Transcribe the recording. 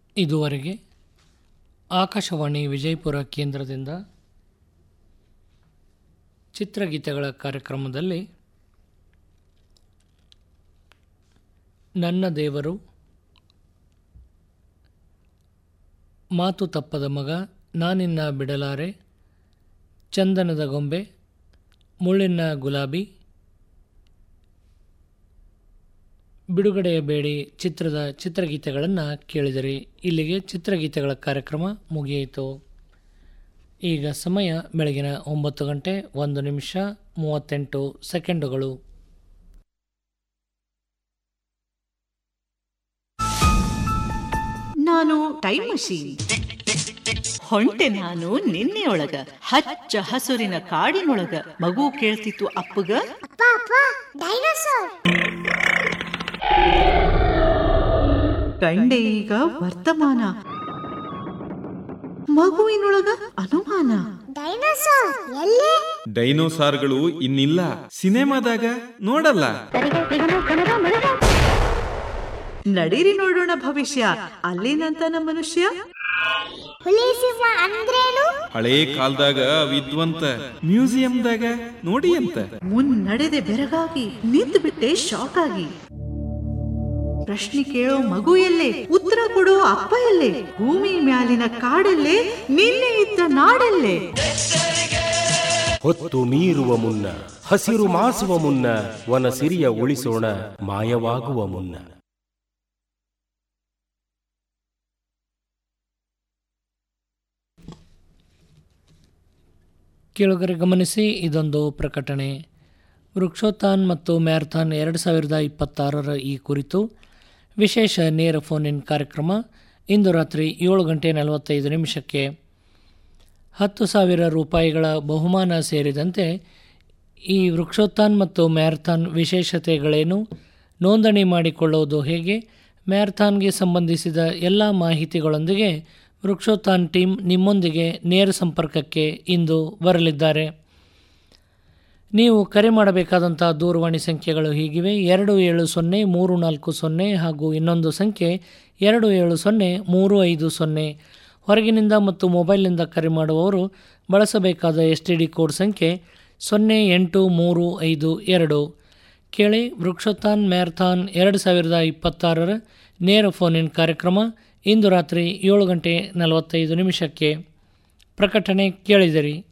ಇದುವರೆಗೆ ಆಕಾಶವಾಣಿ ವಿಜಯಪುರ ಕೇಂದ್ರದಿಂದ ಚಿತ್ರಗೀತೆಗಳ ಕಾರ್ಯಕ್ರಮದಲ್ಲಿ ನನ್ನ ದೇವರು ಮಾತು ತಪ್ಪದ ಮಗ ನಾನಿನ್ನ ಬಿಡಲಾರೆ ಚಂದನದ ಗೊಂಬೆ ಮುಳ್ಳಿನ ಗುಲಾಬಿ ಬಿಡುಗಡೆಯ ಬೇಡಿ ಚಿತ್ರದ ಚಿತ್ರಗೀತೆಗಳನ್ನು ಕೇಳಿದಿರಿ ಇಲ್ಲಿಗೆ ಚಿತ್ರಗೀತೆಗಳ ಕಾರ್ಯಕ್ರಮ ಮುಗಿಯಿತು ಈಗ ಸಮಯ ಬೆಳಗಿನ ಒಂಬತ್ತು ಗಂಟೆ ಒಂದು ನಿಮಿಷ ಮೂವತ್ತೆಂಟು ಸೆಕೆಂಡುಗಳು ನಾನು ಟೈಮ್ ಮಷೀನ್ ಹೊಂಟೆ ನಾನು ನಿನ್ನೆಯೊಳಗ ಹಚ್ಚ ಹಸುರಿನ ಕಾಡಿನೊಳಗ ಮಗು ಕೇಳ್ತಿತ್ತು ಅಪ್ಪಗ ಕಂಡೆ ಈಗ ವರ್ತಮಾನ ಮಗುವಿನೊಳಗ ಅನುಮಾನ ಡೈನೋಸಾರ್ ಎಲ್ಲಿ ಡೈನೋಸಾರ್ಗಳು ಇನ್ನಿಲ್ಲ ಸಿನಿಮಾದಾಗ ನೋಡಲ್ಲ ನಡೀರಿ ನೋಡೋಣ ಭವಿಷ್ಯ ಅಲ್ಲೇನಂತ ನಮ್ಮ ಮನುಷ್ಯ ಹುಲಿ ಸಿಂಹ ಅಂದ್ರೇನು ಹಳೇ ಕಾಲದಾಗ ವಿದ್ವಂತ ಮ್ಯೂಸಿಯಂದಾಗ ನೋಡಿ ಅಂತ ಮುನ್ನಡೆದೆ ಬೆರಗಾಗಿ ನಿಂತು ಬಿಟ್ಟೆ ಶಾಕ್ ಆಗಿ ಪ್ರಶ್ನೆ ಕೇಳೋ ಮಗು ಎಲ್ಲೇ ಉತ್ತರ ಕೊಡೋ ಅಪ್ಪ ಎಲ್ಲೇ ಭೂಮಿ ಮ್ಯಾಲಿನ ಕಾಡಲ್ಲೇ ನಿನ್ನೆ ಇದ್ದ ನಾಡಲ್ಲೇ ಹೊತ್ತು ಮೀರುವ ಮುನ್ನ ಹಸಿರು ಮಾಸುವ ಮುನ್ನ ವನ ಸಿರಿಯ ಉಳಿಸೋಣ ಮಾಯವಾಗುವ ಮುನ್ನ ಕೇಳುಗರೆ ಗಮನಿಸಿ ಇದೊಂದು ಪ್ರಕಟಣೆ ವೃಕ್ಷೋತ್ಥಾನ್ ಮತ್ತು ಮ್ಯಾರಥಾನ್ ಎರಡು ಸಾವಿರದ ಇಪ್ಪತ್ತಾರರ ಈ ಕುರಿತು ವಿಶೇಷ ನೇರ ಫೋನ್ ಇನ್ ಕಾರ್ಯಕ್ರಮ ಇಂದು ರಾತ್ರಿ ಏಳು ಗಂಟೆ ನಲವತ್ತೈದು ನಿಮಿಷಕ್ಕೆ ಹತ್ತು ಸಾವಿರ ರೂಪಾಯಿಗಳ ಬಹುಮಾನ ಸೇರಿದಂತೆ ಈ ವೃಕ್ಷೋತ್ಥಾನ್ ಮತ್ತು ಮ್ಯಾರಥಾನ್ ವಿಶೇಷತೆಗಳೇನು ನೋಂದಣಿ ಮಾಡಿಕೊಳ್ಳುವುದು ಹೇಗೆ ಮ್ಯಾರಥಾನ್ಗೆ ಸಂಬಂಧಿಸಿದ ಎಲ್ಲ ಮಾಹಿತಿಗಳೊಂದಿಗೆ ವೃಕ್ಷೋತ್ಥಾನ್ ಟೀಮ್ ನಿಮ್ಮೊಂದಿಗೆ ನೇರ ಸಂಪರ್ಕಕ್ಕೆ ಇಂದು ಬರಲಿದ್ದಾರೆ ನೀವು ಕರೆ ಮಾಡಬೇಕಾದಂಥ ದೂರವಾಣಿ ಸಂಖ್ಯೆಗಳು ಹೀಗಿವೆ ಎರಡು ಏಳು ಸೊನ್ನೆ ಮೂರು ನಾಲ್ಕು ಸೊನ್ನೆ ಹಾಗೂ ಇನ್ನೊಂದು ಸಂಖ್ಯೆ ಎರಡು ಏಳು ಸೊನ್ನೆ ಮೂರು ಐದು ಸೊನ್ನೆ ಹೊರಗಿನಿಂದ ಮತ್ತು ಮೊಬೈಲ್ನಿಂದ ಕರೆ ಮಾಡುವವರು ಬಳಸಬೇಕಾದ ಎಸ್ ಟಿ ಡಿ ಕೋಡ್ ಸಂಖ್ಯೆ ಸೊನ್ನೆ ಎಂಟು ಮೂರು ಐದು ಎರಡು ಕೇಳಿ ವೃಕ್ಷೋತ್ಥಾನ್ ಮ್ಯಾರಥಾನ್ ಎರಡು ಸಾವಿರದ ಇಪ್ಪತ್ತಾರರ ನೇರ ಫೋನ್ ಇನ್ ಕಾರ್ಯಕ್ರಮ ಇಂದು ರಾತ್ರಿ ಏಳು ಗಂಟೆ ನಲವತ್ತೈದು ನಿಮಿಷಕ್ಕೆ ಪ್ರಕಟಣೆ ಕೇಳಿದಿರಿ